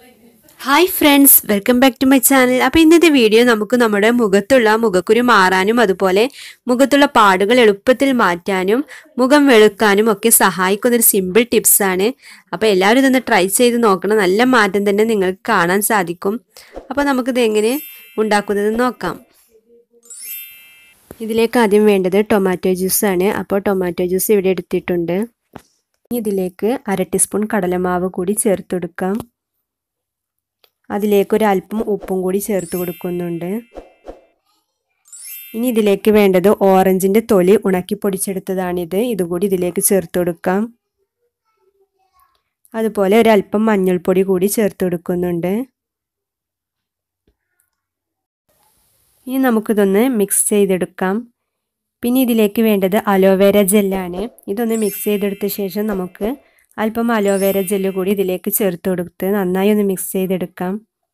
hi friends welcome back to my channel അപ്പോൾ ഇന്നത്തെ video നമുക്ക് നമ്മുടെ മുഖത്തുള്ള മുഖക്കുരു മാറാനും അതുപോലെ മുഖത്തുള്ള പാടുകൾ എളുപ്പത്തിൽ മാറ്റാനും മുഖം വെളുക്കാനും ഒക്കെ സഹായിക്കുന്ന ഒരു സിമ്പിൾ ടിപ്സ് ആണ് അപ്പോൾ എല്ലാവരും ഇതൊന്ന് ട്രൈ ചെയ്ത് നോക്കണം നല്ല മാറ്റം തന്നെ നിങ്ങൾക്ക് കാണാൻ സാധിക്കും അപ്പോൾ നമുക്കിത് എങ്ങനെ ഉണ്ടാക്കുന്നത് നോക്കാം ഇതിലേക്ക് ആദ്യം വേണ്ടത് ടൊമാറ്റോ ജ്യൂസാണ് അപ്പോൾ ടൊമാറ്റോ ജ്യൂസ് ഇവിടെ എടുത്തിട്ടുണ്ട് ഇനി ഇതിലേക്ക് അര ടീസ്പൂൺ കടലമാവ് കൂടി ചേർത്ത് കൊടുക്കാം അതിലേക്ക് ഒരു അല്പം ഉപ്പും കൂടി ചേർത്ത് കൊടുക്കുന്നുണ്ട് ഇനി ഇതിലേക്ക് വേണ്ടത് ഓറഞ്ചിൻ്റെ തൊലി ഉണക്കി പൊടിച്ചെടുത്തതാണിത് ഇതുകൂടി ഇതിലേക്ക് ചേർത്ത് കൊടുക്കാം അതുപോലെ ഒരല്പം മഞ്ഞൾപ്പൊടി കൂടി ചേർത്ത് കൊടുക്കുന്നുണ്ട് ഇനി നമുക്കിതൊന്ന് മിക്സ് ചെയ്തെടുക്കാം പിന്നെ ഇതിലേക്ക് വേണ്ടത് അലോവേര ജെല്ലാണ് ഇതൊന്ന് മിക്സ് ചെയ്തെടുത്ത ശേഷം നമുക്ക് അല്പം അലോവേര ജെല്ല് കൂടി ഇതിലേക്ക് ചേർത്ത് കൊടുത്ത് നന്നായി ഒന്ന് മിക്സ് ചെയ്തെടുക്കാം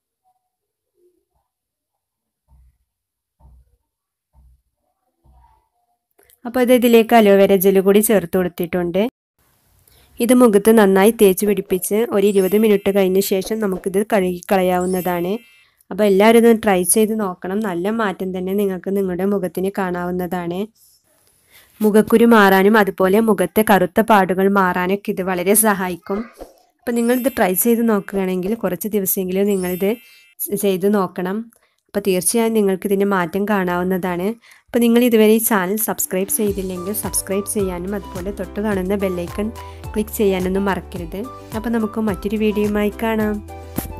അപ്പോൾ ഇത് ഇതിലേക്ക് അലോവേര ജെല്ല് കൂടി ചേർത്ത് കൊടുത്തിട്ടുണ്ട് ഇത് മുഖത്ത് നന്നായി തേച്ച് പിടിപ്പിച്ച് ഒരു ഇരുപത് മിനിറ്റ് കഴിഞ്ഞ ശേഷം നമുക്കിത് കഴുകി കളയാവുന്നതാണ് അപ്പോൾ എല്ലാവരും ഇത് ട്രൈ ചെയ്ത് നോക്കണം നല്ല മാറ്റം തന്നെ നിങ്ങൾക്ക് നിങ്ങളുടെ മുഖത്തിന് കാണാവുന്നതാണ് മുഖക്കുരു മാറാനും അതുപോലെ മുഖത്തെ കറുത്ത പാടുകൾ മാറാനൊക്കെ ഇത് വളരെ സഹായിക്കും അപ്പോൾ നിങ്ങളിത് ട്രൈ ചെയ്ത് നോക്കുകയാണെങ്കിൽ കുറച്ച് ദിവസമെങ്കിലും നിങ്ങളിത് ചെയ്ത് നോക്കണം അപ്പോൾ തീർച്ചയായും നിങ്ങൾക്ക് ഇതിൻ്റെ മാറ്റം കാണാവുന്നതാണ് അപ്പോൾ നിങ്ങൾ ഇതുവരെ ഈ ചാനൽ സബ്സ്ക്രൈബ് ചെയ്തില്ലെങ്കിൽ സബ്സ്ക്രൈബ് ചെയ്യാനും അതുപോലെ തൊട്ട് കാണുന്ന ബെല്ലൈക്കൺ ക്ലിക്ക് ചെയ്യാനൊന്നും മറക്കരുത് അപ്പോൾ നമുക്ക് മറ്റൊരു വീഡിയോയുമായി കാണാം